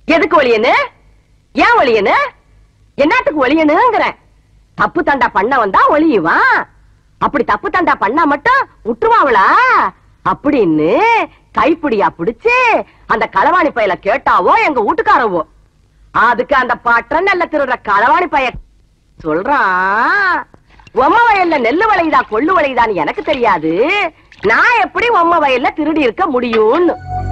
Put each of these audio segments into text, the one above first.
எதுக்கு ஒளியனு ஏன் ஒளியனு என்னத்துக்கு ஒளியனுங்கிறேன் தப்பு தண்டா பண்ண வந்தா ஒளியுவான் அப்படி தப்பு தண்டா பண்ணா மட்டும் விட்டுருவாங்களா அப்படின்னு கைப்பிடியா பிடிச்சு அந்த களவாணி பையல கேட்டாவோ எங்க வீட்டுக்காரவோ அதுக்கு அந்த பற்ற நெல்ல திருடுற களவாணி பைய சொல்றான் உம்ம வயல்ல நெல்லு விளையுதா கொள்ளு விளையுதான்னு எனக்கு தெரியாது நான் எப்படி உம்ம வயல்ல திருடி இருக்க முடியும்னு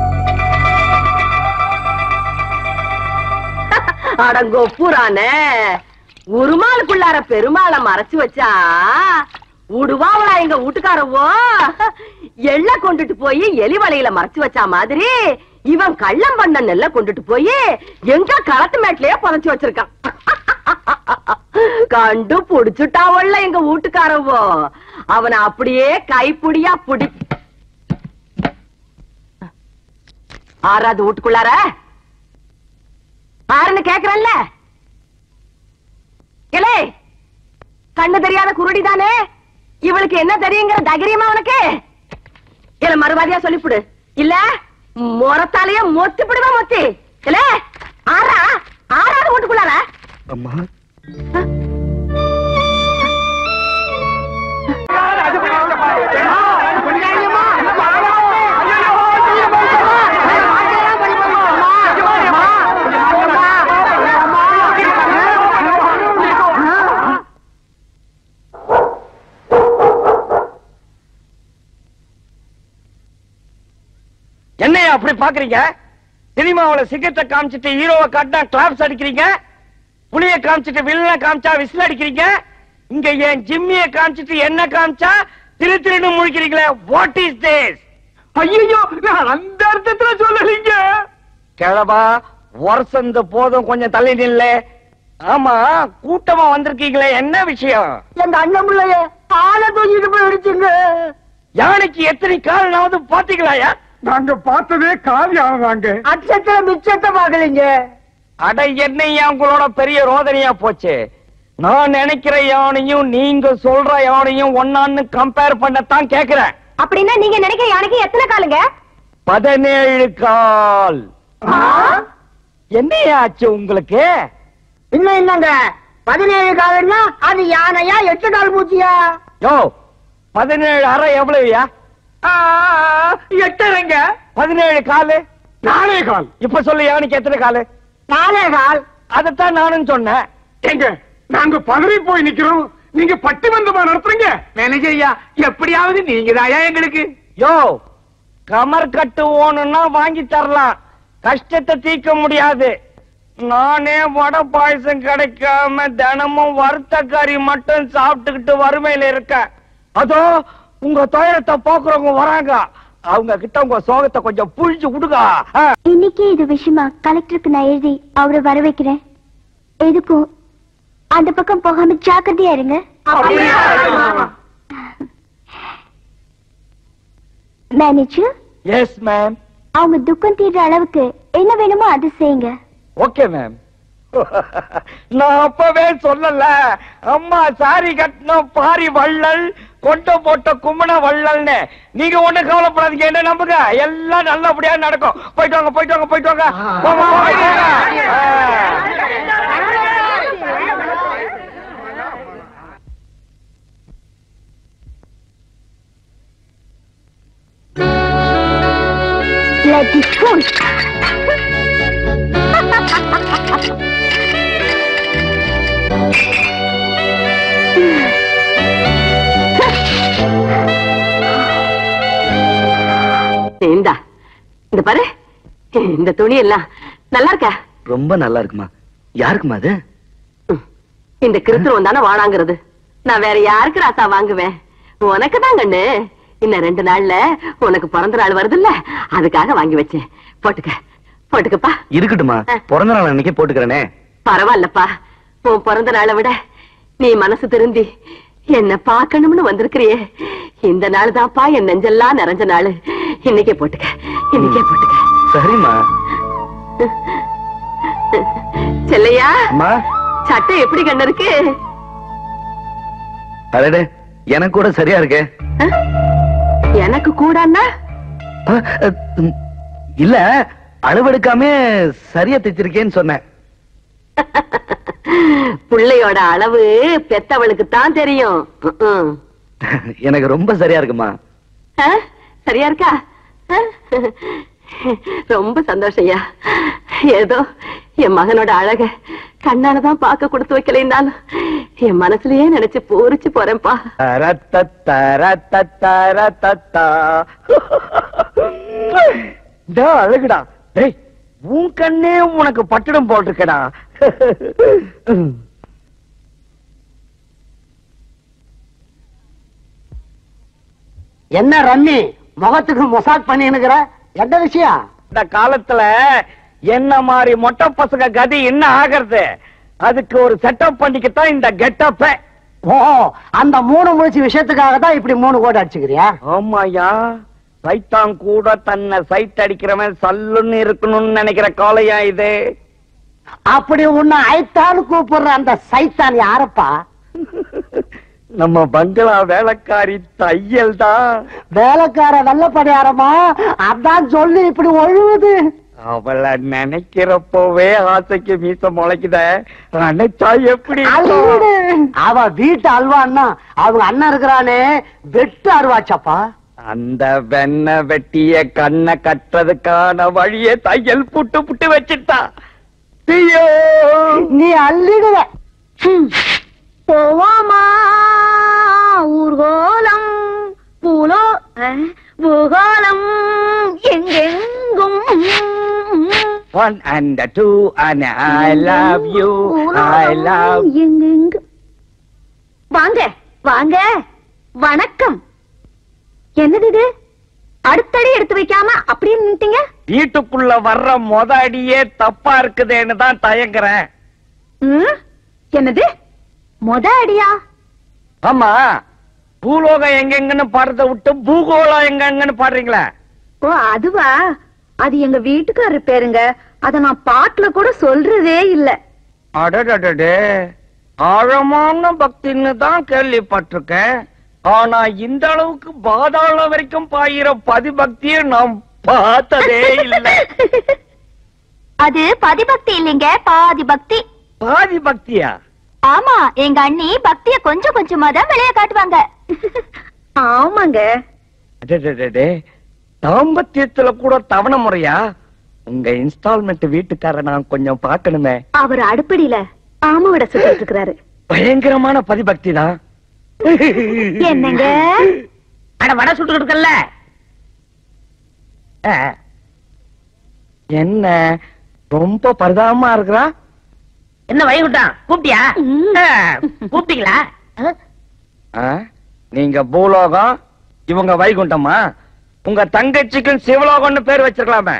அடங்கோ பூரானே உருமாளுக்குள்ளார பெருமாளை மறைச்சு வச்சா உடுவாவளா எங்க வீட்டுக்காரவோ எள்ள கொண்டுட்டு போய் எலி வலையில மறைச்சு வச்சா மாதிரி இவன் கள்ளம் பண்ண நெல்ல கொண்டுட்டு போய் எங்க களத்து மேட்லயே புதைச்சு வச்சிருக்கான் கண்டு புடிச்சுட்டாவல்ல எங்க வீட்டுக்காரவோ அவனை அப்படியே கைப்புடியா புடி ஆறாவது வீட்டுக்குள்ளார ஆறுன்னு கேக்குறல்ல இலே கண்ணு தெரியாத குருடி தானே இவளுக்கு என்ன தெரியுங்கிற தைரியமா உனக்கு இல்ல மறுவாதியா சொல்லிப்புடு இல்ல முறத்தாலேயே மொத்தி பிடுவா மொத்தி இல்ல ஆறா ஆறாவது வீட்டுக்குள்ளார அம்மா என்னையா அப்படி பாக்குறீங்க சினிமாவுல சிகரெட்டை காமிச்சிட்டு ஹீரோவை காட்டினா கிளாப்ஸ் அடிக்கிறீங்க புளிய காமிச்சிட்டு வில்லனை காமிச்சா விசில் அடிக்கிறீங்க இங்க என் ஜிம்மிய காமிச்சிட்டு என்ன காமிச்சா திரு திருன்னு முழிக்கிறீங்களே வாட் இஸ் திஸ் ஐயோ நான் அந்த அர்த்தத்துல சொல்லலீங்க கிழவா வருஷந்த போதும் கொஞ்சம் தள்ளி நில்ல ஆமா கூட்டமா வந்திருக்கீங்களே என்ன விஷயம் எங்க அண்ணன் பிள்ளைய ஆளை தூக்கிட்டு போய் இடிச்சுங்க யானைக்கு எத்தனை காலனாவது பாத்தீங்களாயா நாங்க பார்த்ததே காலி ஆனதாங்க அச்சத்துல மிச்சத்தை பாக்கலீங்க அட என்னையா உங்களோட பெரிய ரோதனையா போச்சு நான் நினைக்கிற யானையும் நீங்க சொல்ற யானையும் ஒன்னான்னு கம்பேர் பண்ணத்தான் கேக்குறேன் அப்படின்னா நீங்க நினைக்கிற யானைக்கு எத்தனை காலுங்க பதினேழு கால் என்னையா ஆச்சு உங்களுக்கு இன்னும் என்னங்க பதினேழு காலுன்னா அது யானையா எட்டு கால் பூச்சியா யோ பதினேழு அரை எவ்வளவுயா எட்டரைங்க பதினேழு காலு நாலே கால் இப்ப சொல்லு யானைக்கு எத்தனை காலு நாலே கால் அதத்தான் நானும் சொன்னேன் எங்க நாங்க பதறி போய் நிக்கிறோம் நீங்க பட்டி வந்தமா நடத்துறீங்க மேனேஜர் ஐயா எப்படியாவது நீங்க தாயா எங்களுக்கு யோ கமர் கட்டு ஓணுன்னா வாங்கி தரலாம் கஷ்டத்தை தீர்க்க முடியாது நானே வடை பாயசம் கிடைக்காம தினமும் வறுத்த கறி மட்டும் சாப்பிட்டுக்கிட்டு வறுமையில இருக்கேன் அதோ உங்க துயரத்தை போக்குறவங்க வராங்க அவங்க கிட்ட உங்க சோகத்தை கொஞ்சம் புழிஞ்சு விடுங்க ஆ. இன்னைக்கு இது விஷயமா கலெக்டருக்கு நான் எழுதி அவரை வர வைக்கிறேன் எதுக்கும் அந்த பக்கம் போகாம ஜாக்கிரதையா இருங்க மேனேஜர் எஸ் மேம் அவங்க துக்கம் தீர்ற அளவுக்கு என்ன வேணுமோ அது செய்யுங்க ஓகே மேம் நான் அப்பவே சொல்லல அம்மா சாரி கட்டணும் பாரி வள்ளல் கொண்ட போட்ட கும்மன வள்ளல்னு நீங்க ஒண்ணு கவலைப்படாதீங்க என்ன நம்புங்க எல்லாம் நல்லபடியா நடக்கும் போயிட்டு வாங்க போயிட்டு வாங்க போயிட்டு வாங்க போமா, போயிட்டு வாங்க. ஆ. Let it go. இந்தா இந்த பாரு இந்த துணி எல்லாம் நல்லா இருக்கா ரொம்ப நல்லா இருக்குமா யாருக்குமா அது ம். இந்த கிறிஸ்துவம் தானே வாழாங்கிறது நான் வேற யாருக்கு ராசா வாங்குவேன் உனக்கு தான் கண்ணு இன்னும் ரெண்டு நாள்ல உனக்கு பிறந்த நாள் வருதுல்ல அதுக்காக வாங்கி வச்சேன் போட்டுக்க போட்டுக்கப்பா இருக்கட்டுமா பிறந்த நாள் அன்னைக்கே போட்டுக்கிறேனே பரவாயில்லப்பா உன் பிறந்த நாளை விட நீ மனசு திருந்தி என்ன பார்க்கணும்னு வந்திருக்கிறியே இந்த நாள் தான்ப்பா என் நெஞ்செல்லாம் நிறைஞ்ச நாள் இன்னைக்கே போட்டுக்க இன்னைக்கே போட்டுக்க சரிம்மா செல்லையா அம்மா சட்டை எப்படி கண்ணு இருக்கு அடடே எனக்கு கூட சரியா இருக்கே அஹ்? எனக்கு கூடன்னா அ, அ, ம், இல்ல அளவெடுக்காம சரியா தைச்சிருக்கேன்னு சொன்னேன் பிள்ளையோட அளவு பெத்தவளுக்கு தான் தெரியும் ம்ம். எனக்கு ரொம்ப சரியா இருக்குமா ஆ? சரியா இருக்கா ஆ? ரொம்ப சந்தோஷம் ஐயா ஏதோ என் மகனோட அழக கண்ணாலதான் பார்க்க கொடுத்து வைக்கலைன்னாலும் என் மனசுலயே நினைச்சு பூரிச்சு போறேன்ப்பா தரத்தத்தரத்தத்தரத்தத்தா. டா, அழகுடா டேய் உன் கண்ணே உனக்கு பட்டிடம் போட்டிருக்கடா என்ன ரம்மி முகத்துக்கு மொசாக் பண்ணினுக்கிற என்ன விஷயம் இந்த காலத்துல என்ன மாதிரி மொட்டை பசங்க கதி என்ன ஆகிறது அதுக்கு ஒரு செட்டப் பண்ணிக்கத்தான் இந்த கெட்டப்ப ஓ அந்த மூணு முடிச்சு விஷயத்துக்காக தான் இப்படி மூணு கோடி அடிச்சுக்கிறியா ஆமாயா சைத்தான் கூட தன்னை சைட் அடிக்கிறவன் சல்லுன்னு இருக்கணும்னு நினைக்கிற காலையா இது அப்படி உன்னை ஐத்தான்னு கூப்பிடுற அந்த சைத்தான் யாரப்பா நம்ம பங்களா வேலைக்காரி தையல் தான் வேலைக்கார வெள்ளப்படியாரமா அதான் சொல்லி இப்படி ஒழுகுது அவளை நினைக்கிறப்பவே ஆசைக்கு மீச முளைக்குத நினைச்சா எப்படி இருக்கும்? அழுகுது. அவ வீட்டு அல்வான்னா அவங்க அண்ணன் இருக்கிறானே வெட்டு அருவாச்சப்பா அந்த வெண்ண வெட்டிய கண்ணை கட்டுறதுக்கான வழியை தையல் புட்டு புட்டு வச்சுட்டா ஐயோ நீ அள்ளிடுவ போவோமா ஊர்கோலம் பூலோ அஹ், பூகோளம் எங்கெங்கும் one and two and I love you I love எங்கெங்கு வாங்க வாங்க வணக்கம் என்னது இது அடுத்தடி எடுத்து வைக்காம அப்படியே நின்னுட்டீங்க வீட்டுக்குள்ள வர்ற மொத அடியே தப்பா இருக்குதேன்னு தான் தயங்குறேன் ம்? என்னது மொத அடியா ஆமா பூலோகம் எங்கெங்கன்னு பாடுறத விட்டு பூகோளம் எங்கெங்கன்னு பாடுறீங்களே ஓ அதுவா அது எங்க வீட்டுக்காரர் பேருங்க அத நான் பாட்டுல கூட சொல்றதே இல்ல அடடடடே ஆழமான பக்தின்னு தான் கேள்விப்பட்டிருக்கேன் ஆனா இந்த அளவுக்கு பாதாளம் வரைக்கும் பாயிர பதிபக்தியை நாம் பார்த்ததே இல்லை அது பதிபக்தி இல்லைங்க பாதி பக்தி பாதி பக்தியா ஆமா எங்க அண்ணி பக்திய கொஞ்சம் கொஞ்சமா தான் வெளிய காட்டுவாங்க ஆமாங்க அடடடடே தாம்பத்தியத்துல கூட தவண முறையா உங்க இன்ஸ்டால்மெண்ட் வீட்டுக்கார நான் கொஞ்சம் பார்க்கணுமே அவர் அடுப்படியில ஆமா விட சுத்திட்டு இருக்கிறாரு பயங்கரமான பதிபக்தி தான் என்னங்க அட வடை சுட்டு இருக்கல்ல என்ன ரொம்ப பரிதாபமா இருக்கிறா என்ன வைகுண்டம் கூப்பிட்டியா ம். கூப்பிட்டீங்களா ஆ? நீங்க பூலோகம் இவங்க வைகுண்டமா உங்க தங்கச்சிக்கும் சிவலோகம்னு பேர் வச்சிருக்கலாமே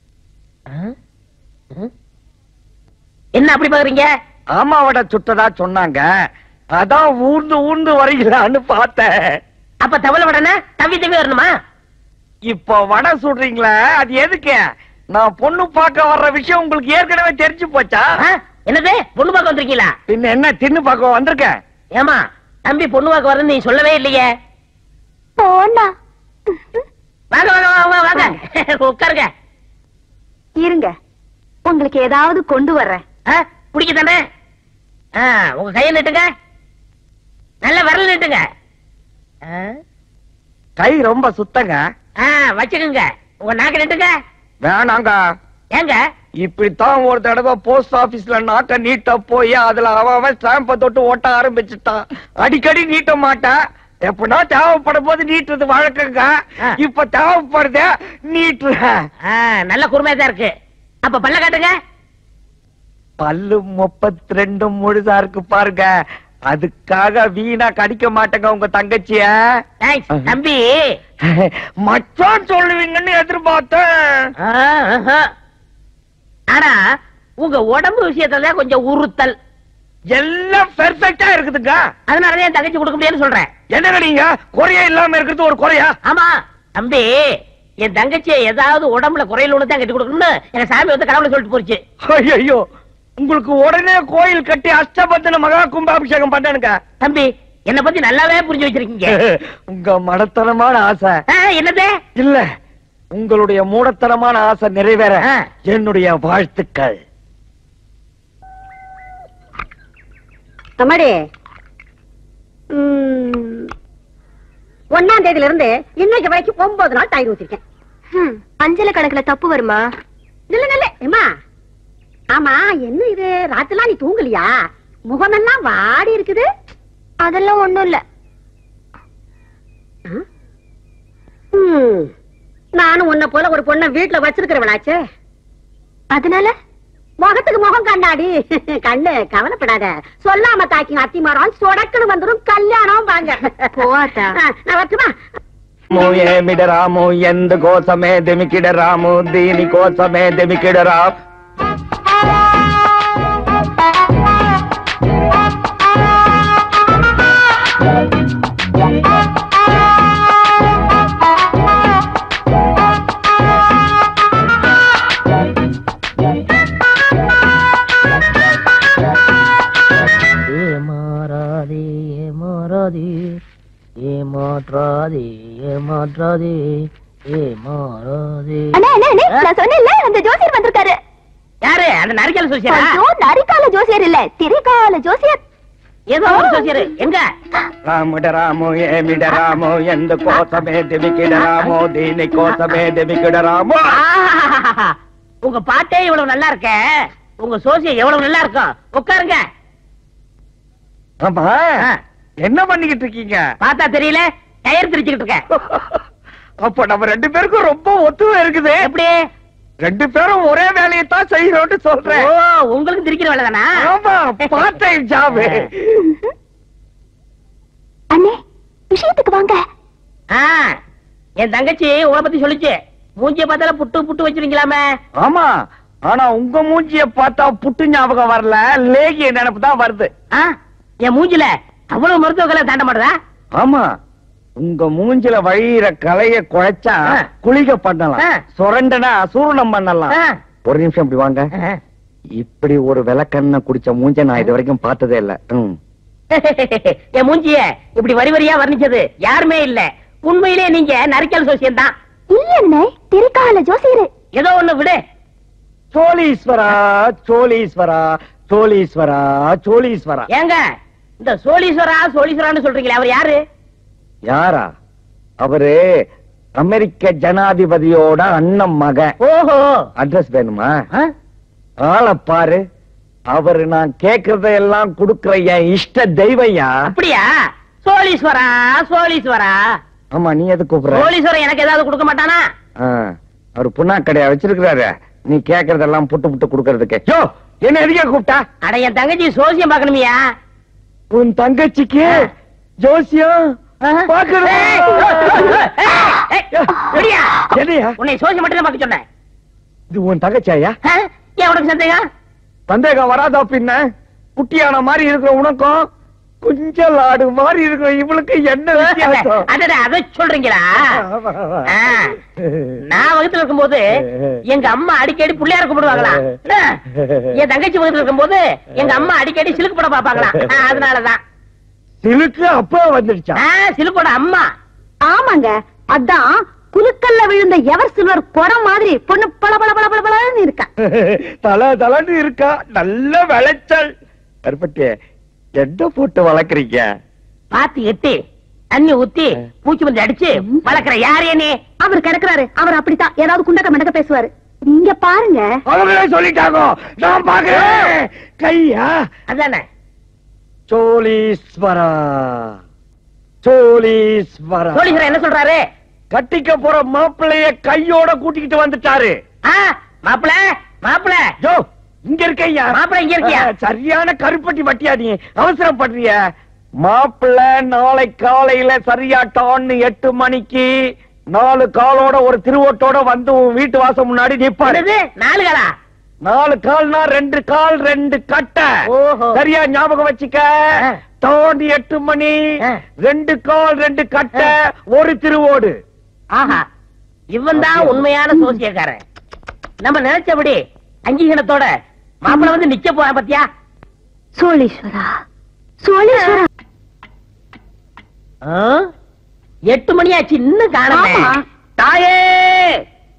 என்ன அப்படி பாக்குறீங்க ஆமாவட சுட்டதா சொன்னாங்க அதான் ஊர்ந்து ஊர்ந்து வரீங்களான்னு பார்த்தேன் அப்ப தவளை உடனே தவி தவி வரணுமா இப்போ வடை சுடுறீங்களே அது எதுக்கு நான் பொண்ணு பார்க்க வர்ற விஷயம் உங்களுக்கு ஏற்கனவே தெரிஞ்சு போச்சா ஆ? என்னது பொண்ணு பார்க்க வந்திருக்கீங்களா பின்ன என்ன தின்னு பார்க்க வந்திருக்கேன் ஏமா தம்பி பொண்ணு பார்க்க வரேன்னு நீ சொல்லவே இல்லையே போனா வாங்க வாங்க வாங்க வாங்க உட்காருங்க இருங்க உங்களுக்கு ஏதாவது கொண்டு வர்றேன் ஆ, குடிக்க தானே ஆ, உங்க கையை நீட்டுங்க நல்ல விரல் நீட்டுங்க ஆ, கை ரொம்ப சுத்தங்க ஆ, வச்சுக்கோங்க உங்க நாக்கு நீட்டுங்க வேணாங்க ஏங்க இப்படித்தான் ஒரு தடவை போஸ்ட் ஆபீஸ்ல நாக்க நீட்ட போய் அதுல அவன் அவன் ஸ்டாம்ப தொட்டு ஓட்ட ஆரம்பிச்சுட்டான் அடிக்கடி நீட்ட மாட்டான் எப்படா தேவைப்படும் போது நீட்டுறது வழக்கங்க ஆ. இப்ப தேவைப்படுத நீட்டுறேன் ஆ, நல்ல குறுமையா தான் இருக்கு அப்ப பல்ல காட்டுங்க பல்லு முப்பத்தி ரெண்டு முழுதா இருக்கு பாருங்க அதுக்காக வீணா கடிக்க மாட்டேங்க உங்க தங்கச்சிய தேங்க்ஸ் தம்பி மச்சான் சொல்லுவீங்கன்னு எதிர்பார்த்தேன் ஆ, ஆஹா. ஆனா உங்க உடம்பு விஷயத்துல தான் கொஞ்சம் உறுத்தல் எல்லாம் பெர்ஃபெக்ட்டா இருக்குதுங்க அதனாலதான் என் தங்கச்சி கொடுக்க முடியாதுன்னு சொல்றேன் என்னங்க நீங்க குறையா இல்லாம இருக்கிறது ஒரு குறையா ஆமா தம்பி என் தங்கச்சியை ஏதாவது உடம்புல குறையில ஒண்ணு தான் கட்டி கொடுக்கணும்னு எங்க சாமி வந்து கடவுளை சொல்லிட்டு போச்சு ஐயோ உங்களுக்கு உடனே கோயில் கட்டி அஷ்டபந்தன மகா கும்பாபிஷேகம் பண்ணனுங்க தம்பி என்ன பத்தி நல்லாவே புரிஞ்சு வச்சிருக்கீங்க உங்க மடத்தனமான ஆசை ஆ, என்னது இல்ல உங்களுடைய மூடத்தனமான ஆசை நிறைவேற ஆ. என்னுடைய வாழ்த்துக்கள் அம்மாடி ஒன்னாம் தேதியில இருந்து இன்னைக்கு வரைக்கும் ஒன்பது நாள் தயிர் ஊத்திருக்கேன் ஹம், அஞ்சல கணக்குல தப்பு வருமா இல்ல இல்ல ஏமா ஆமா என்ன இது ராத்திரிலாம் நீ தூங்கலையா முகமெல்லாம் வாடி இருக்குது அதெல்லாம் ஒண்ணும் இல்ல ம், நானும் உன்னை போல ஒரு பொண்ணை வீட்டுல வச்சிருக்கிறவளாச்சே அதனால முகத்துக்கு முகம் கண்ணாடி கண்ணு கவலைப்படாத சொல்லாம தாக்கி அத்தி மரம் சொடக்குன்னு வந்துரும் கல்யாணம் வாங்க போவாத்தா. ஆ, நான் வரட்டுமா రాము ఏమిడ రాము ఎందు కోసమే దెమికిడ రాము దీని కోసమే దెమికిడ రాము ஏமாறாதே ஏமாறாதே ஏமாற்றாதே ஏமாற்றாதே ஏமாறாதே அண்ணா அண்ணா அண்ணே, நான் சொன்னேன்ல அந்த ஜோசியர் வந்திருக்காரு யாரு அந்த நரிக்கல் சோசியரா ஐயோ நரிக்கால ஜோசியர் இல்ல திரிகால ஜோசியர் ஏதோ ஒரு சோசியர் எங்க రాముడ రాము ఏమిడ రాము ఎందు కోసమే దెమికిడ రాము దీని కోసమే దెమికిడ రాము ஆஹாஹாஹா. உங்க பாட்டே இவ்வளவு நல்லா இருக்க உங்க சோசியம் எவ்வளவு நல்லா இருக்கும் உட்காருங்க ஆமா ஆ. என்ன பண்ணிக்கிட்டு இருக்கீங்க பார்த்தா தெரியல டயர் திரிச்சுக்கிட்டு இருக்க அப்ப நம்ம ரெண்டு பேருக்கும் ரொம்ப ஒத்துமை இருக்குது எப்படி ரெண்டு பேரும் ஒரே வேலையை தான் செய்யறோம்னு ஓ சொல்றேன் உங்களுக்கு திரிக்கிற வேலை தானா ஆமா பார்ட் டைம் ஜாப் அண்ணே விஷயத்துக்கு வாங்க ஆ, என் தங்கச்சி உங்களை பத்தி சொல்லுச்சு மூஞ்சிய பார்த்தால புட்டு புட்டு வச்சிருக்கலாமே ஆமா ஆனா உங்க மூஞ்சிய பார்த்தா புட்டு ஞாபகம் வரல லேகிய நினைப்பு தான் வருது ஆ, என் மூஞ்சில அவ்வளவு மருத்துவ கலை தாண்ட மாட்டதா ஆமா உங்க மூஞ்சில வழியிற கலைய குழைச்சா ஆ. குளிக பண்ணலாம் ஆ. சுரண்டனா சூரணம் பண்ணலாம் ஆ. ஒரு நிமிஷம் இப்படி வாங்க இப்படி ஒரு விளக்கண்ண குடிச்ச மூஞ்ச நான் இது வரைக்கும் பார்த்ததே இல்ல ம். என் மூஞ்சிய இப்படி வரி வரியா வர்ணிச்சது யாருமே இல்ல உண்மையிலே நீங்க நரிக்கல் சோசியம் தான் இல்ல அண்ணே திரிகால ஜோசியர் ஏதோ ஒண்ணு விடு சோழீஸ்வரா சோழீஸ்வரா சோழீஸ்வரா சோழீஸ்வரா ஏங்க இந்த சோழீஸ்வரா சோழீஸ்வரான்னு சொல்றீங்களே அவர் யாரு யாரா அவரு அமெரிக்க ஜனாதிபதியோட அண்ணன் மகன் ஓஹோ அட்ரஸ் வேணுமா ஆ? ஆளை பாரு அவரு நான் கேக்குறதையெல்லாம் கொடுக்கிற என் இஷ்ட தெய்வையா அப்படியா சோழீஸ்வரா சோழீஸ்வரா ஆமா நீ எது கூப்பிடுற சோழீஸ்வரன் எனக்கு ஏதாவது கொடுக்க மாட்டானா ஆ, அவரு புண்ணா கடையா வச்சிருக்கிறாரு நீ கேக்குறதெல்லாம் புட்டு புட்டு கொடுக்கறதுக்கு யோ என்ன எதுக்கே கூப்பிட்டா அட என் தங்கச்சி சோசியம் பாக்கணுமியா உன் தங்கச்சிக்கு ஜோசியம் பாக்கணும். என்னையா உன்னை சோசியம் மட்டும் தான் பார்க்க சொன்னேன் இது உன் தங்கச்சியா ஆ? ஏன் உனக்கு சந்தேகம் சந்தேகம் வராதா பின்ன குட்டியான மாதிரி இருக்கிற உனக்கும் குஞ்சல் ஆடு மாதிரி இருக்கிற இவளுக்கு என்ன வித்தியாசம் அடடா அதை சொல்றீங்களா ஆ. நான் வகுத்துல இருக்கும்போது எங்க அம்மா அடிக்கடி புள்ளையார கும்பிடுவாங்களா என்ன? என் தங்கச்சி வகுத்துல இருக்கும்போது எங்க அம்மா அடிக்கடி சிலுக்கு படம் பாப்பாங்களா ஆ, அதனாலதான் சிலுக்கு அப்பா வந்துடுச்சா ஆ, சிலுக்கோட அம்மா ஆமாங்க அதான் குலுக்கல்ல விழுந்த எவர் சில்வர் குடம் மாதிரி பொண்ணு பள பள பள பள பளன்னு இருக்கா தல தலன்னு இருக்கா நல்ல விளைச்சல் கருப்பட்டி என்ன போட்டு வளர்க்குறீங்க பாத்து எட்டி தண்ணி ஊத்தி பூச்சி வந்து அடிச்சு வளர்க்கிற யாரே நீ அவர் கிடக்குறாரு அவர் அப்படித்தான் ஏதாவது குண்டக்க மண்டக்க பேசுவாரு நீங்க பாருங்க அவங்களே சொல்லிட்டாங்க நான் பாக்குறேன் கையா அதானே சோழீஸ்வரா சோழீஸ்வரா சோழீஸ்வரன் என்ன சொல்றாரு கட்டிக்க போற மாப்பிள்ளைய கையோட கூட்டிக்கிட்டு வந்துட்டாரு ஆ, மாப்பிள மாப்பிள ஜோ இங்க இருக்கையா மாப்பிள்ளை இங்க இருக்கியா? சரியான கருப்பட்டி பட்டியா நீ அவசரப்படுறிய மாப்பிள்ள நாளை காலையில சரியா டான்னு எட்டு மணிக்கு நாலு காலோட ஒரு திருவோட்டோட வந்து உன் வீட்டு வாசல் முன்னாடி நிப்பாரு என்னது? நாலு காலா நாலு கால்னா ரெண்டு கால் ரெண்டு கட்டை ஓஹோ. சரியா ஞாபகம் வச்சுக்க ஆ. டான் எட்டு மணி ஆ. ரெண்டு கால் ரெண்டு கட்டை ஒரு திருவோடு ஆஹா இவன் தான் உண்மையான சோசியக்காரன் நம்ம நினைச்சபடி அங்கீகரணத்தோட மாப்பிள வந்து நிக்க போறான் பாத்தியா சோழீஸ்வரா சோழீஸ்வரா ஆ? எட்டு மணி ஆச்சு இன்னும் காணமே ஆமா. தாயே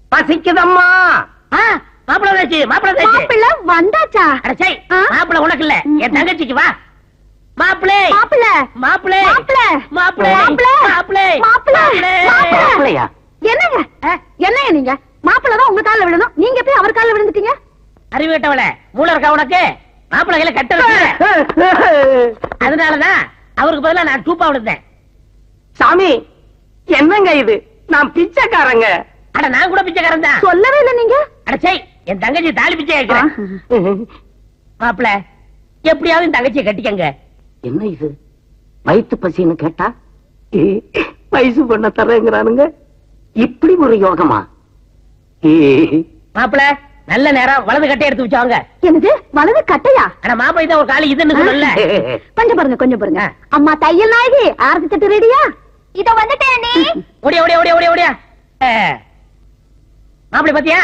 பசிக்குதம்மா மாப்பிள்ள வந்தாச்சு மாப்பிள்ள வந்தாச்சு மாப்பிள்ள வந்தாச்சா அடச்சை ஆ? மாப்பிள்ள உனக்கு இல்ல என் தங்கச்சிக்கு வா மாப்பிளே மாப்பிள்ள மாப்பிளே மாப்பிள்ள மாப்பிளே மாப்பிள்ள மாப்பிளே மாப்பிள்ள மாப்பிள்ள மாப்பிள்ளையா? என்னங்க அஹ், என்னங்க நீங்க மாப்பிள்ள தான் உங்க கால்ல விழணும் நீங்க போய் அவர் கால்ல விழுந்துட்டீங்க அறிவு கேட்டவள மூளை இருக்கா உனக்கு மாப்பிள்ள கையில கட்ட அதனாலதான் அவருக்கு பதிலா நான் டூப்பா விழுந்தேன் சாமி என்னங்க இது நான் பிச்சைக்காரங்க அட நான் கூட பிச்சைக்காரன் தான் சொல்லவே இல்ல நீங்க அடச்சை என் தங்கச்சி தாலி பிச்சை கேட்கிறேன் மாப்பிள எப்படியாவது இந்த தங்கச்சியை கட்டிக்கங்க என்ன இது வயிற்று பசின்னு கேட்டா ஏ, வயசு பண்ண தரேங்கிறானுங்க இப்படி ஒரு யோகமா ஏ, மாப்பிள நல்ல நேரம் வலது கட்டை எடுத்து வச்சவங்க என்னது வலது கட்டையா ஆனா மாப்பிளை தான் ஒரு காலி இதுன்னு சொல்லல கொஞ்சம் பாருங்க கொஞ்சம் பாருங்க ஆ. அம்மா தையல் நாயகி ஆரத்தி தட்டு ரெடியா இதோ வந்துட்டேன் நீ ஓடியா ஓடியா ஓடியா ஓடியா ஓடியா மாப்பிளை பாத்தியா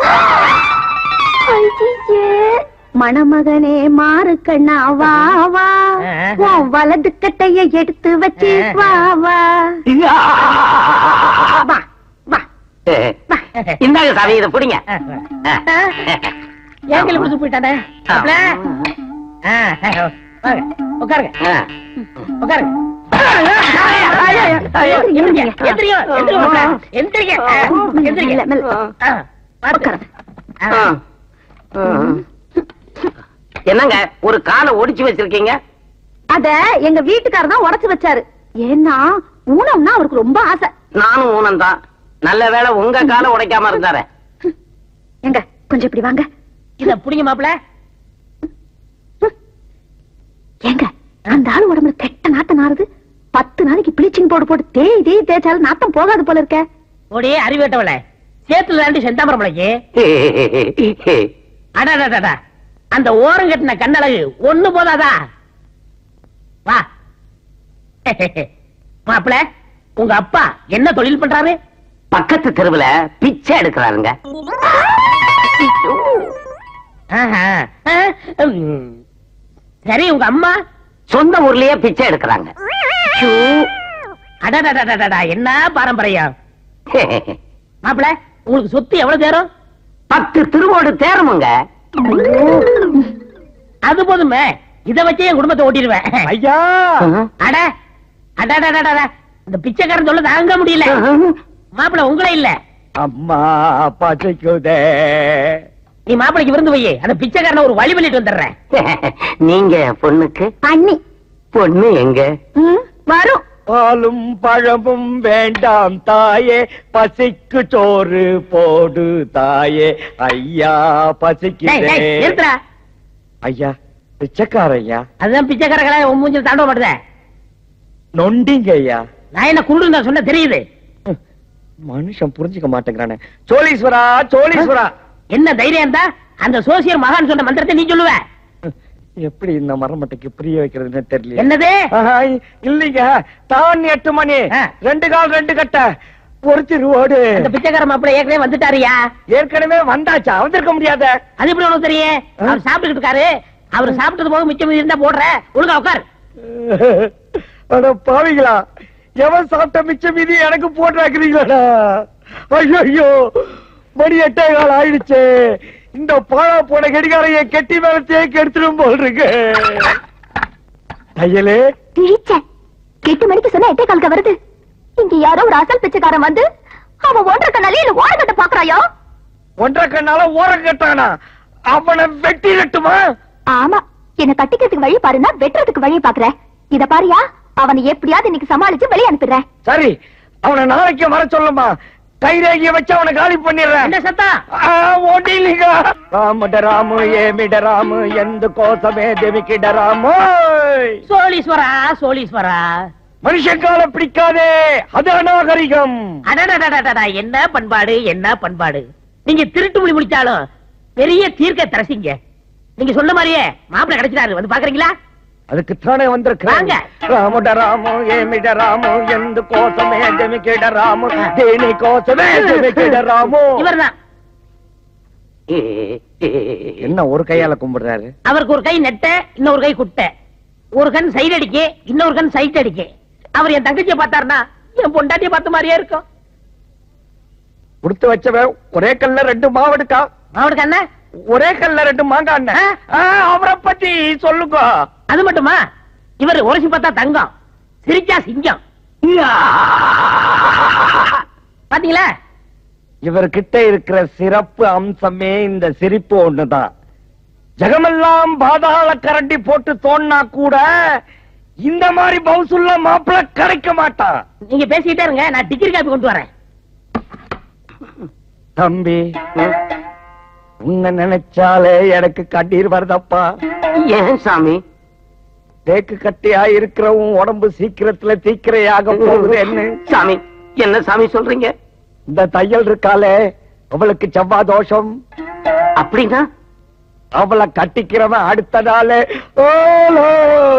மணமகனே மாறு கண்ணா வா வா உன் வலது கட்டைய எடுத்து வச்சு வா வா வா வா இந்தாங்க சாமி இதை பிடிங்க ஏன் கிளி பிடிச்சு போயிட்டானே மாப்பிள ஆ, வாங்க, உட்காருங்க உட்காருங்க எந்திரிங்க, எந்திரிங்க, எந்திரிங்க மாப்பிள, எந்திரிங்க, ஆ, எந்திரிங்க. மெல்ல, மெல்ல. ஆ, பாத்து. உட்காருங்க. ஆ. என்னங்க ஒரு காலை ஒடிச்சு வச்சிருக்கீங்க அத எங்க வீட்டுக்காரர் தான் உடைச்சு வச்சாரு ஏன்னா ஊனம்னா அவருக்கு ரொம்ப ஆசை நானும் ஊனம் தான் நல்ல வேளை உங்க காலை உடைக்காம இருந்தாரு எங்க கொஞ்சம் இப்படி வாங்க இத புடிங்க மாப்பிள ஏங்க அந்த ஆளு உடம்புல கெட்ட நாட்டம் நாறுது பத்து நாளைக்கு பிளீச்சிங் போட்டு போட்டு தேய் தேய் தேய்ச்சாலும் நாத்தம் போகாது போல இருக்க ஓடி அறிவேட்டவள சேத்துல தாண்டி செந்தாமரம் பிள்ளைக்கு அடடடடா அந்த ஓரம் கட்டின கண்ணழகு ஒண்ணு போதாதா வா மாப்பிள உங்க அப்பா என்ன தொழில் பண்றாரு பக்கத்து தெருவுல பிச்சை எடுக்கிறாருங்க ஆஹா. ஆ, ம். சரி உங்க அம்மா சொந்த ஊர்லயே பிச்சை எடுக்கிறாங்க அடடடடடா என்ன பாரம்பரியம் மாப்பிள உங்களுக்கு சொத்து எவ்வளவு தேரும் பத்து திருவோடு தேரமுங்க அது போதுமே இத வச்சே என் குடும்பத்தை ஓட்டிடுவேன் ஐயா அட அடடடடட இந்த பிச்சைக்காரன் சொல்ல தாங்க முடியல மாப்பிள உங்களே இல்ல அம்மா பசிக்குதே நீ மாப்பிளைக்கு விருந்து வையே அந்த பிச்சைக்காரனை ஒரு வழி பண்ணிட்டு வந்துடுறேன் நீங்க பொண்ணுக்கு அண்ணி பொண்ணு எங்க ம், வரும் பாலும் பழமும் வேண்டாம் தாயே பசிக்கு சோறு போடு தாயே ஐயா டேய், பசிக்குதே டேய், நிறுத்துடா ஐயா பிச்சைக்கார ஐயா அதுதான் பிச்சைக்காரங்களா உன் மூஞ்சில் தாண்ட மாட்டேத நொண்டிங்க ஐயா நான் என்ன குருடு நான் சொன்ன தெரியுது மனுஷன் புரிஞ்சுக்க மாட்டேங்கிறானே சோழீஸ்வரா சோழீஸ்வரா என்ன தைரியம் இருந்தா அந்த சோசியர் மகான் சொன்ன மந்திரத்தை நீ சொல்லுவ எப்படி இந்த மரமட்டைக்கு புரிய வைக்கிறதுன்னு தெரியல என்னது இல்லீங்க தான் எட்டு மணி ஆ. ரெண்டு கால் ரெண்டு கட்ட ஒரு திருவோடு அந்த பிச்சைக்கார மாப்பிளை ஏற்கனவே வந்துட்டாருயா ஏற்கனவே வந்தாச்சா வந்திருக்க முடியாத அது எப்படி உனக்கு தெரியும் அவர் சாப்பிட்டுக்கிட்டு இருக்காரு அவர் சாப்பிட்டது போக மிச்சம் மீதி இருந்தா போடுற ஒழுங்கா உட்கார் அட பாவிங்களா எவன் சாப்பிட்ட மிச்ச மீதி எனக்கு போட்டுறாக்குறீங்களா ஐயோ ஐயோ மணி எட்டே கால் ஆயிடுச்சு இந்த பாழா போன கடிகாரைய கெட்டி மேல தேக்கி எடுத்துடும் போல் இருக்கு தையலே கிழிச்சேன் எட்டு மணிக்கு சொன்னா எட்டே காலுக்கு வருது இங்க யாரோ ஒரு அசல் பிச்சைக்காரன் வந்து அவன் ஒன்றரை கண்ணாலே இல்ல ஓரங்கட்ட பாக்குறாயோ ஒன்றரை கண்ணால ஓரம் கட்டானா அவனை வெட்டி நட்டுமா ஆமா என்ன கட்டிக்கிறதுக்கு வழி பாருன்னா வெட்டுறதுக்கு வழி பாக்குற இத பாரியா அவனை எப்படியாவது இன்னைக்கு சமாளிச்சு வெளியே அனுப்பிடுறேன் சரி அவனை நாளைக்கு வர சொல்லுமா கைரேகிய வச்சு அவனை காலி பண்ணிடுறேன் என்ன சத்தம் ఆ, ఓడిలిగా రాముడ రాము ఏమిడ రాము ఎందు కోసమే దేవికిడ రాము சோழீஸ்வரா சோழீஸ்வரா மனுஷங்காலம் பிடிக்காதே அது அநாகரிகம் அடடடடடடா என்ன பண்பாடு என்ன பண்பாடு நீங்க திருட்டு மொழி முடிச்சாலும் பெரிய தீர்க்க தரசிங்க நீங்க சொன்ன மாதிரியே மாப்பிள்ளை கிடைச்சிட்டாரு வந்து பாக்குறீங்களா அதுக்குத்தானே வந்திருக்கிறேன் வாங்க. రాముడ రాము ఏమిడ రాము ఎందు కోసమే దేవికిడ రాము దేని కోసమే దేవికిడ రాము இவர்தான் என்ன ஒரு கையால கும்பிடுறாரு அவருக்கு ஒரு கை நெட்ட இன்னொரு கை குட்டை ஒரு கண் சைடு அடிக்க இன்னொரு கண் சைட் அடிக்க அவர் என் தங்கச்சியை பார்த்தாருன்னா என் பொண்டாட்டியை பார்த்த மாதிரியே இருக்கும் கொடுத்து வச்சவன் ஒரே கல்ல ரெண்டு மாவெடுக்கா அவனுக்கு என்ன ஒரே கல்ல ரெண்டு மாங்காய் அண்ணன். ஆ, அவரை பத்தி சொல்லுங்க அது மட்டுமா இவர் உரைச்சு பார்த்தா தங்கம் சிரிச்சா சிங்கம் பாத்தீங்களா இவர்கிட்ட இருக்கிற சிறப்பு அம்சமே இந்த சிரிப்பு ஒண்ணுதான் ஜெகமெல்லாம் பாதாள கரண்டி போட்டு தோன்னா கூட இந்த மாதிரி பவுசுள்ள மாப்பிள கிடைக்க மாட்டான் நீங்க பேசிக்கிட்டே இருங்க நான் டிகிரி காப்பி கொண்டு வரேன் தம்பி உன்னை நினைச்சாலே எனக்கு கண்ணீர் வருதப்பா ஏன் சாமி தேக்கு கட்டியா இருக்கிற உன் உடம்பு சீக்கிரத்துல தீக்கிரையாக போகுது என்ன சாமி என்ன சாமி சொல்றீங்க இந்த தையல் இருக்காளே அவளுக்கு செவ்வாய் தோஷம் அப்படின்னா அவளை கட்டிக்கிறவன் அடுத்த நாளே ஓலோ.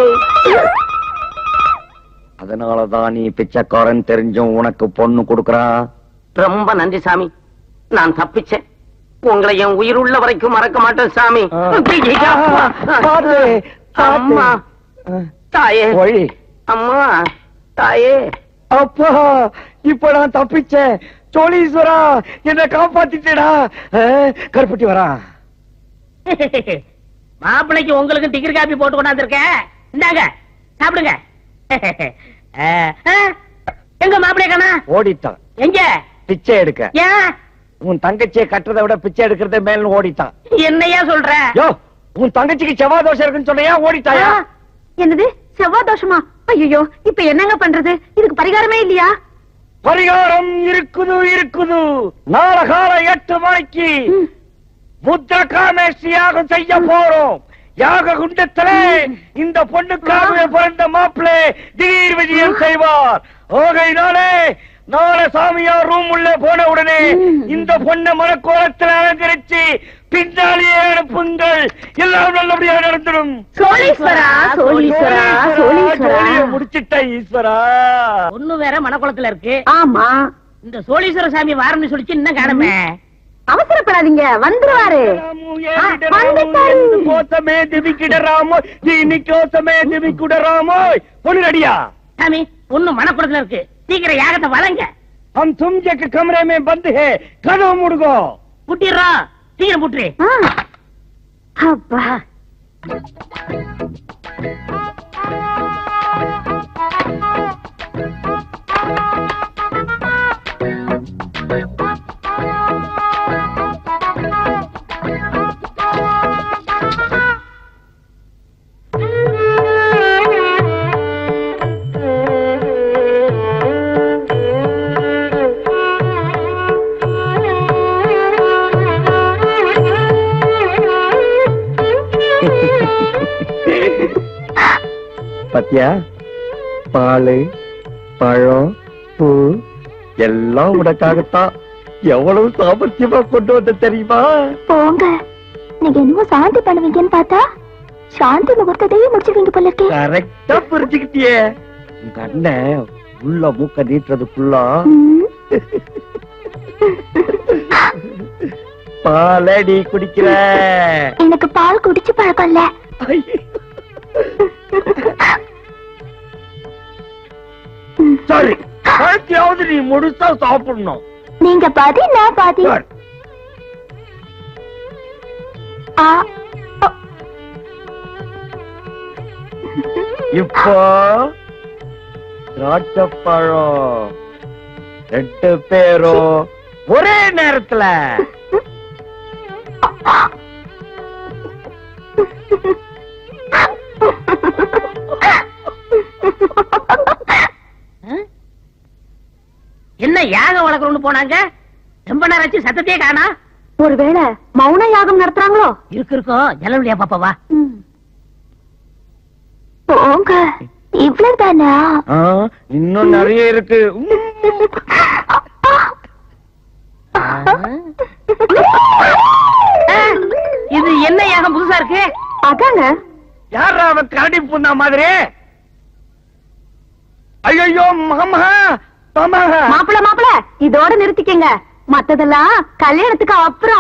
அதனாலதான் நீ பிச்சைக்காரன் தெரிஞ்சும் உனக்கு பொண்ணு கொடுக்கறான் ரொம்ப நன்றி சாமி நான் தப்பிச்சேன் உங்களை என் உயிர் உள்ள வரைக்கும் மறக்க மாட்டேன் சாமி பாத்து, அம்மா தாயே ஒழி அம்மா தாயே அப்பா இப்ப நான் தப்பிச்சேன் சோழீஸ்வரா என்ன காப்பாத்திட்டேடா அஹ், கருப்பட்டி வரான் மாப்பிள்ளைக்கு உங்களுக்கு டிகிரி காப்பி போட்டு கொண்டாந்துருக்கேன் இந்தாங்க சாப்பிடுங்க அஹ், அஹ், எங்க மாப்பிள்ளை காணா ஓடிட்டான் எங்க பிச்சை எடுக்க ஏன் உன் தங்கச்சியை கட்டுறதை விட பிச்சை எடுக்கிறதே மேல ஓடிட்டான் என்னையா சொல்ற யோ உன் தங்கச்சிக்கு செவ்வாய் தோஷம் இருக்குன்னு சொன்னையா ஓடிட்டாயா ஆ, என்னது செவ்வாய் தோஷமா ஐயோ இப்ப என்னங்க பண்றது இதுக்கு பரிகாரமே இல்லையா பரிகாரம் இருக்குது இருக்குது நாளை காலை எட்டு மணிக்கு புத்த காமேஷ் யாகம் செய்ய போறோம் யாக குண்டத்துல இந்த பொண்ணுக்காகவே பிறந்த மாப்பிள்ளை திடீர் விஜயம் செய்வார் ஆகையினாலே நாளை சாமியார் ரூம் உள்ளே போன உடனே இந்த பொண்ணை மனக்கோலத்தில் அலங்கரிச்சு பின்னாலேயே அனுப்புங்கள் எல்லாம் நல்லபடியாக நடந்துடும் சோழீஸ்வரா சோழீஸ்வரா சோழீஸ்வரா ஜோலியை முடிச்சிட்ட ஈஸ்வரா ஒண்ணு வேற மனக்குளத்துல இருக்கு ஆமா இந்த சோழீஸ்வர சாமி வாரம்னு சொல்லிச்சு இன்னும் காணுமே அவசரப்படாதீங்க வந்துருவாரு வந்துட்டாரு. கோசமே திவிக்கிடராமோ இனி கோசமே திவிக்கிடராமோ பொண்ணு ரெடியா சாமி ஒண்ணு மனக்குளத்துல இருக்கு சீக்கிரம் யாகத்தை வளங்க हम तुम जग कमरे में बंद है कदम मुड़गो புட்டிடுறோம் சீக்கிரம் புட்டுரு ஆ. அப்பா பத்தியா பாலு பழம் பூ எல்லாம் உனக்காகத்தான் எவ்வளவு சாமர்த்தியமா கொண்டு வந்த தெரியுமா போங்க நீங்க என்னமோ சாந்தி பண்ணுவீங்கன்னு பார்த்தா சாந்தி முகூர்த்தத்தையே முடிச்சிருவீங்க போல இருக்கே கரெக்டா புரிஞ்சுக்கிட்டியே உங்க அண்ணன் உள்ள மூக்க நீட்டுறதுக்குள்ள ம். பாலடி குடிக்கிற எனக்கு பால் குடிச்சு பழக்கம் இல்ல சரி பழத்தையாவது நீ முழுசா சாப்பிடணும் நீங்க பாதி நான் பாதி சரி. ஆ, அ, இப்போ திராட்சைப்பழம் ரெண்டு பேரும் ஒரே நேரத்துல என்ன யாகம் வளர்க்கணும்னு போனாங்க ரொம்ப நேரம் ஆச்சு சத்தத்தையே காணா ஒருவேளை மௌன யாகம் நடத்துறாங்களோ இருக்கு இருக்கும் ஜலவழியா பாப்பாவா ம். போங்க இவ்வளவுதானா ஆ, இன்னும் நிறைய இருக்கு இது என்ன யாகம் புதுசா இருக்கு அதாங்க யாரா அவன் கரடி புண்ணா மாதிரி ஐயோ மாமா மாமா மாப்பிள மாப்பிள இதோட நிறுத்திக்கங்க மத்ததெல்லாம் கல்யாணத்துக்கு அப்புறம்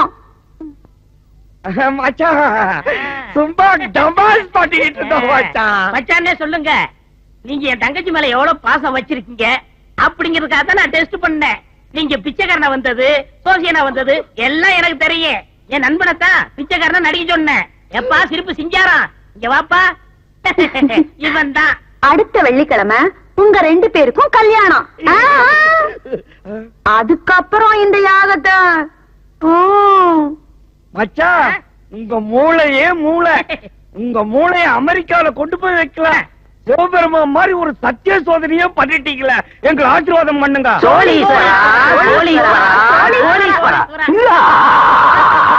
மச்சான் சும்மா டமாஸ் பண்ணிட்டு இருந்தோம் மச்சான் மச்சானே சொல்லுங்க நீங்க என் தங்கச்சி மேல எவ்வளவு பாசம் வச்சிருக்கீங்க அப்படிங்கறதுக்காக தான் நான் டெஸ்ட் பண்ணேன் நீங்க பிச்சைக்காரனா வந்தது சோசியனா வந்தது எல்லாம் எனக்கு தெரியும் என் நண்பனைத்தான் பிச்சைக்காரனா நடிக்க சொன்னேன் எப்பா சிரிப்பு சிஞ்சாரா இங்க வாப்பா இவன் தான் அடுத்த வெள்ளிக்கிழமை உங்க ரெண்டு பேருக்கும் கல்யாணம் ஆ, ஆ. அதுக்கப்புறம் இந்த யாகத்தை ஓ, மச்சான் உங்க மூளையே மூளை உங்க மூளைய அமெரிக்காவில கொண்டு போய் வைக்கல சிவபெருமான் மாதிரி ஒரு சத்திய சோதனையே பண்ணிட்டீங்களே எங்களை ஆசீர்வாதம் பண்ணுங்க சோழீஸ்வரா, சோழீஸ்வரா, சோழீஸ்வரா. இல்ல.